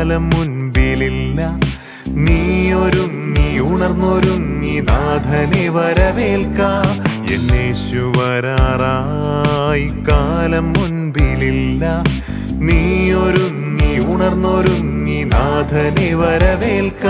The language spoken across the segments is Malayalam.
കാലം മുൻപിലില്ല നീ ഒരുങ്ങി ഉണർന്നൊരുങ്ങി നാഥനെ വരവേൽക്ക എന്നേശു വരാറായി കാലം മുൻപിലില്ല നീ ഒരുങ്ങി ഉണർന്നൊരുങ്ങി നാഥനെ വരവേൽക്ക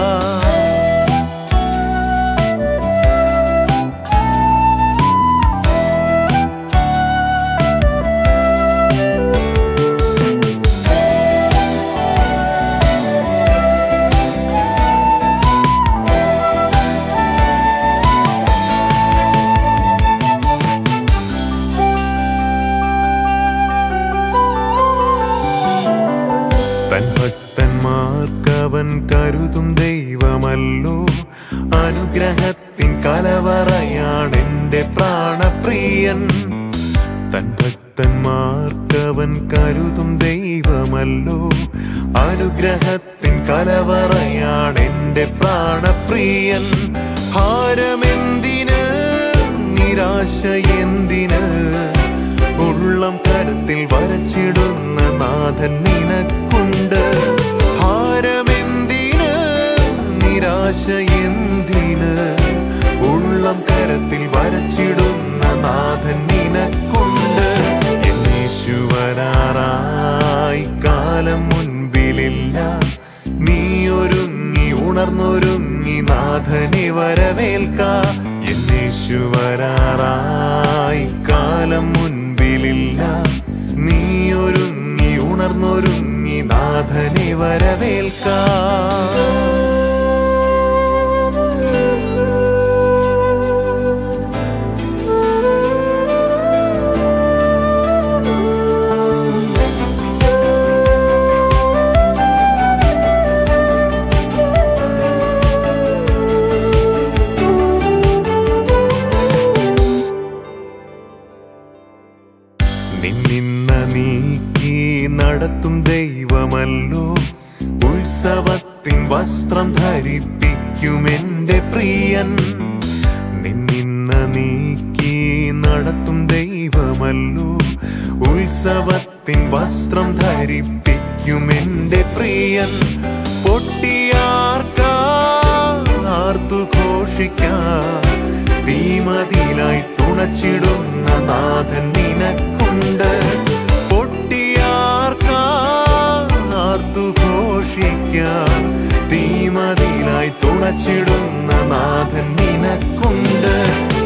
തൻ ഭക്തന്മാർക്കവൻ കരുതും ദൈവമല്ലോ അനുഗ്രഹത്തിൻ കലവറയാണെന്റെ പ്രാണപ്രിയൻ തൻ ഭക്തന്മാർക്കവൻ കരുതും ദൈവമല്ലോ അനുഗ്രഹത്തിൻ കലവറയാണെന്റെ പ്രാണപ്രിയൻ ഭാരമെന്തിന് നിരാശ എന്തിന് ഉള്ളം കരത്തിൽ വരച്ചിടുന്ന നാഥൻ നിനക്കുണ്ട് ഭാരമെന്തിന് നിരാശ എന്തിന് ഉള്ളം കരത്തിൽ വരച്ചിടുന്ന നാഥൻ നിനക്കുണ്ട് എന്നീശുവരാറായി കാലം മുൻപിലില്ല നീ ഒരുങ്ങി ഉണർന്നൊരുങ്ങി നാഥനെ വരവേൽക്ക എന്നീശുവരാറായി കാലം മുൻപിലില്ല നീ ഒരുങ്ങി ഉണർന്നൊരുങ്ങി നാഥനെ വരവേൽക്ക നിന്നിന്ന നീക്കി നടത്തും ദൈവമല്ലോ ഉത്സവത്തിൻ വസ്ത്രം ധരിപ്പിക്കും എന്റെ പ്രിയൻ നിന്നിന്ന നീക്കി നടത്തും ദൈവമല്ലോ ഉത്സവത്തിൻ വസ്ത്രം ധരിപ്പിക്കും എന്റെ പ്രിയൻ പൊട്ടിയാർക്കാർത്തു ഘോഷിക്കാം തീമതിലായി തുണച്ചിടുന്ന നാഥൻ നിനക്കുണ്ട് പൊട്ടിയാർക്കാർത്തു ഘോഷിക്കാം തീമതിലായി തുണച്ചിടുന്ന നാഥൻ നിനക്കുണ്ട്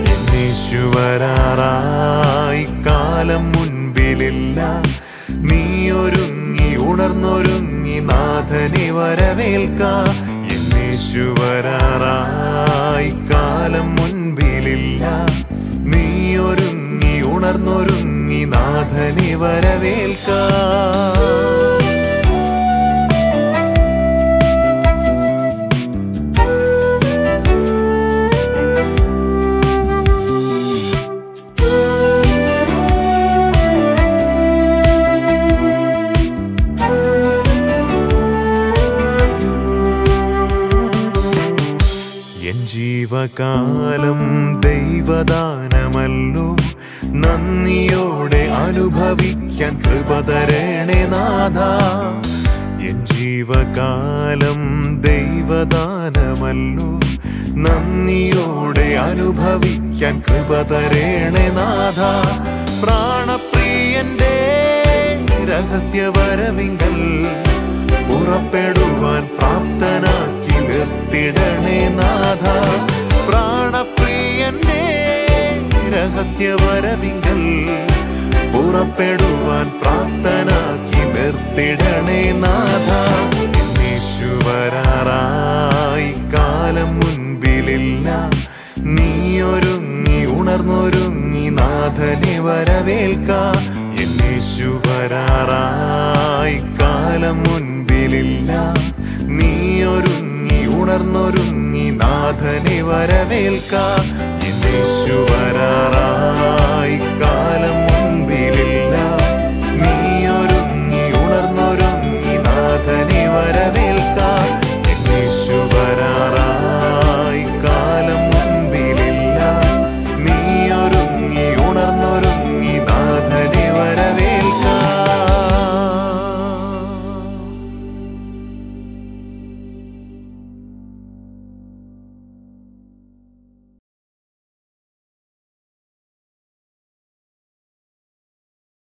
എന്നീശുവരാറായി കാലം മുൻപിലില്ല നീ ഒരുങ്ങി ഉണർന്നൊരുങ്ങി നാഥനെ വരവേൽക്ക എന്നീശുവരാറായി കാലം മുൻപിലില്ല നീ ഒരുങ്ങി ഉണർന്നൊരുങ്ങി നാഥനെ വരവേൽക്ക എൻ ജീവകാലം ദൈവദാനമല്ലോ നന്ദിയോടെ അനുഭവിക്കാൻ കൃപ തരണേ നാഥ എൻ ജീവകാലം ദൈവദാനമല്ലോ നന്ദിയോടെ അനുഭവിക്കാൻ കൃപ തരണേ നാഥ പ്രാണപ്രിയന്റെ രഹസ്യവരവിങ്കൽ പുറപ്പെടുവാൻ പ്രാപ്തനാക്കി നിർത്തിടണേ നാഥ പ്രാണപ്രിയന്റെ രഹസ്യവരവിങ്കൽ പുറപ്പെടുവാൻ പ്രാപ്തനാക്കി നിർത്തിടണേ നാഥ എന്നീശുവരാറായി കാലം മുൻപിലില്ല നീ ഒരുങ്ങി ഉണർന്നൊരുങ്ങി നാഥനെ വരവേൽക്ക എന്നീശുവരാറായി കാലം മുൻപിലില്ല നീ ഒരുങ്ങി ഉണർന്നൊരുങ്ങി നാഥനെ വരവേൽക്ക എന്നീശുവരാറായി